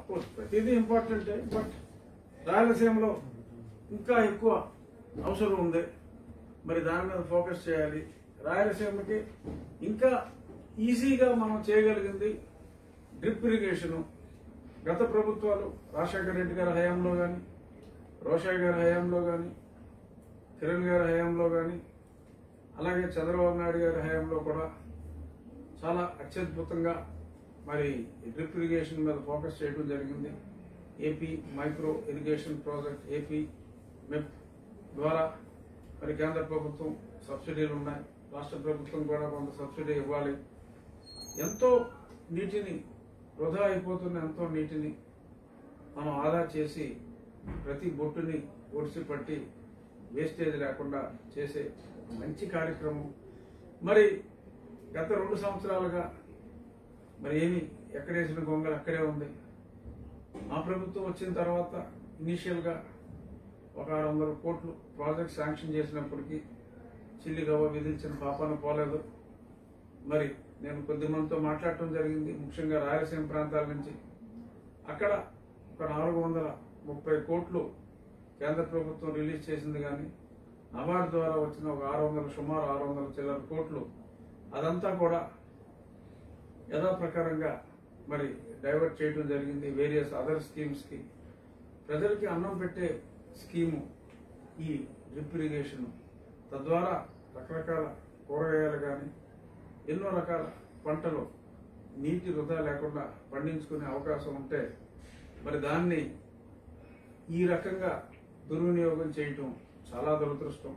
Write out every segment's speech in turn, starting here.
course ప్రతిదీ ఇంపార్టెంటే but రాయలసీమలో ఇంకా ఎక్కువ అవసరం ఉంది మరి దాని మీద ఫోకస్ చేయాలి రాయలసీమకి ఇంకా ఈజీగా మనం చేయగలిగింది డ్రిప్ ఇరిగేషను గత ప్రభుత్వాలు రాజశేఖర రెడ్డి గారి హయాంలో కానీ రోషయ్య గారి హయాంలో కానీ కిరణ్ గారి హయాంలో కానీ అలాగే చంద్రబాబు నాయుడు గారి హయాంలో కూడా చాలా అత్యద్భుతంగా మరి డ్రిప్ ఇరిగేషన్ మీద ఫోకస్ చేయడం జరిగింది AP micro irrigation project AP మెప్ ద్వారా మరి కేంద్ర ప్రభుత్వం సబ్సిడీలు ఉన్నాయి రాష్ట్ర ప్రభుత్వం కూడా కొంత సబ్సిడీ ఇవ్వాలి ఎంతో నీటిని వృధా అయిపోతున్న ఎంతో నీటిని మనం ఆదా చేసి ప్రతి బొట్టుని ఒడిసి పట్టి వేస్టేజ్ లేకుండా చేసే మంచి కార్యక్రమం మరి గత రెండు సంవత్సరాలుగా మరి ఏమి ఎక్కడేసిన గొంగలు అక్కడే ఉంది మా ప్రభుత్వం వచ్చిన తర్వాత ఇనీషియల్ గా ఒక ఆరు వందల కోట్లు ప్రాజెక్ట్ శాంక్షన్ చేసినప్పటికీ చిల్లి గవ్వ విధించిన పాపాన పోలేదు మరి నేను కొద్ది మందితో మాట్లాడటం జరిగింది ముఖ్యంగా రాయలసీమ ప్రాంతాల నుంచి అక్కడ ఒక నాలుగు వందల ముప్పై కోట్లు కేంద్ర ప్రభుత్వం రిలీజ్ చేసింది కానీ అవార్డు ద్వారా వచ్చిన ఒక ఆరు వందల సుమారు ఆరు వందల చిల్లర కోట్లు అదంతా కూడా యథాప్రకారంగా మరి డైవర్ట్ చేయడం జరిగింది వేరియస్ అదర్ స్కీమ్స్ కి ప్రజలకి అన్నం పెట్టే స్కీము ఈ డ్రిప్ ఇరిగేషన్ తద్వారా రకరకాల కూరగాయలు కానీ ఎన్నో రకాల పంటలు నీటి వృధా లేకుండా పండించుకునే అవకాశం ఉంటే మరి దాన్ని ఈ రకంగా దుర్వినియోగం చేయటం చాలా దురదృష్టం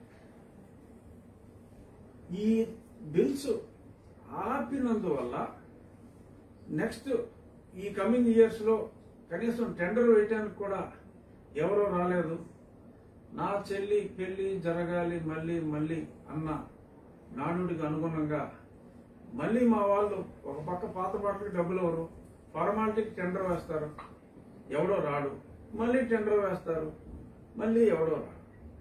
ఈ బిల్స్ ఆపినందువల్ల నెక్స్ట్ ఈ కమింగ్ ఇయర్స్ లో కనీసం టెండర్ వేయడానికి కూడా ఎవరో రాలేదు నా చెల్లి పెళ్లి జరగాలి మళ్ళీ మళ్ళీ అన్న నానుడికి అనుగుణంగా మళ్ళీ మా వాళ్ళు ఒక పక్క పాత పాటలకు డబ్బులు ఎవరు ఫార్మాలిటీకి టెండర్ వేస్తారు ఎవడో రాడు మళ్ళీ టెండర్ వేస్తారు మళ్ళీ ఎవడో రాడు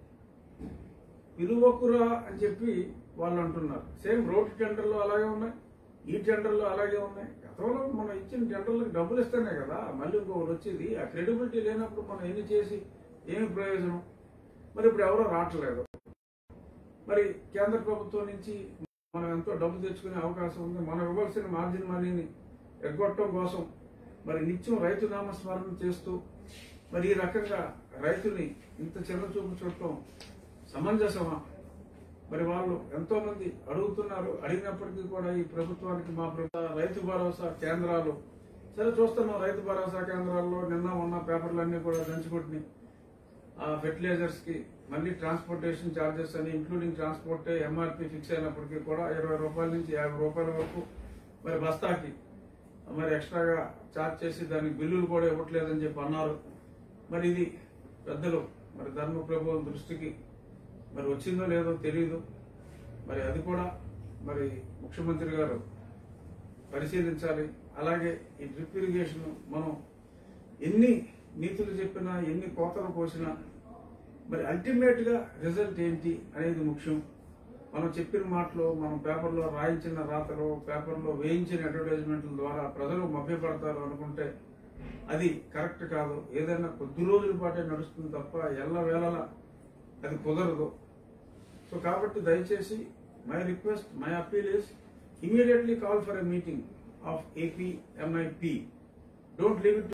పిలువకురా అని చెప్పి వాళ్ళు అంటున్నారు సేమ్ రోడ్ టెండర్లు అలాగే ఉన్నాయి ఈ టెండర్లు అలాగే ఉన్నాయి గతంలో మనం ఇచ్చిన టెండర్లకు డబ్బులు ఇస్తేనే కదా మళ్ళీ ఇంకొకటి వచ్చేది ఆ క్రెడిబిలిటీ లేనప్పుడు మనం ఎన్ని చేసి ఏమి ప్రయోజనం మరి ఇప్పుడు ఎవరో రావట్లేదు మరి కేంద్ర ప్రభుత్వం నుంచి మనం ఎంతో డబ్బు తెచ్చుకునే అవకాశం ఉంది మనం ఇవ్వాల్సిన మార్జిన్ మనీని ఎగ్గొట్టడం కోసం మరి నిత్యం రైతు నామస్మరణ చేస్తూ మరి ఈ రకంగా రైతుని ఇంత చిన్న చూపు చూడటం సమంజసమా మరి వాళ్ళు ఎంతో మంది అడుగుతున్నారు అడిగినప్పటికీ కూడా ఈ ప్రభుత్వానికి మా ప్రభుత్వ రైతు భరోసా కేంద్రాలు సరే చూస్తున్నాం రైతు భరోసా కేంద్రాల్లో నిన్న ఉన్న పేపర్లన్నీ కూడా దంచుకుంటున్నాయి ఆ ఫెర్టిలైజర్స్ కి మళ్ళీ ట్రాన్స్పోర్టేషన్ ఛార్జెస్ అని ఇంక్లూడింగ్ ట్రాన్స్పోర్ట్ ఎంఆర్పి ఫిక్స్ అయినప్పటికీ కూడా ఇరవై రూపాయల నుంచి యాభై రూపాయల వరకు మరి బస్తాకి మరి ఎక్స్ట్రాగా ఛార్జ్ చేసి దానికి బిల్లులు కూడా ఇవ్వట్లేదని చెప్పి అన్నారు మరి ఇది పెద్దలు మరి ధర్మ ప్రభుత్వం దృష్టికి మరి వచ్చిందో లేదో తెలియదు మరి అది కూడా మరి ముఖ్యమంత్రి గారు పరిశీలించాలి అలాగే ఈ డ్రిప్ ఇరిగేషన్ మనం ఎన్ని నీతులు చెప్పినా ఎన్ని కోతలు కోసినా మరి అల్టిమేట్ గా రిజల్ట్ ఏంటి అనేది ముఖ్యం మనం చెప్పిన మాటలు మనం పేపర్లో రాయించిన రాతలు పేపర్లో వేయించిన అడ్వర్టైజ్మెంట్ల ద్వారా ప్రజలు మభ్యపడతారు అనుకుంటే అది కరెక్ట్ కాదు ఏదైనా కొద్ది రోజుల పాటే నడుస్తుంది తప్ప ఎల్ల వేళలా అది కుదరదు సో కాబట్టి దయచేసి my request my appeal is immediately call for a meeting of AP MIP don't leave it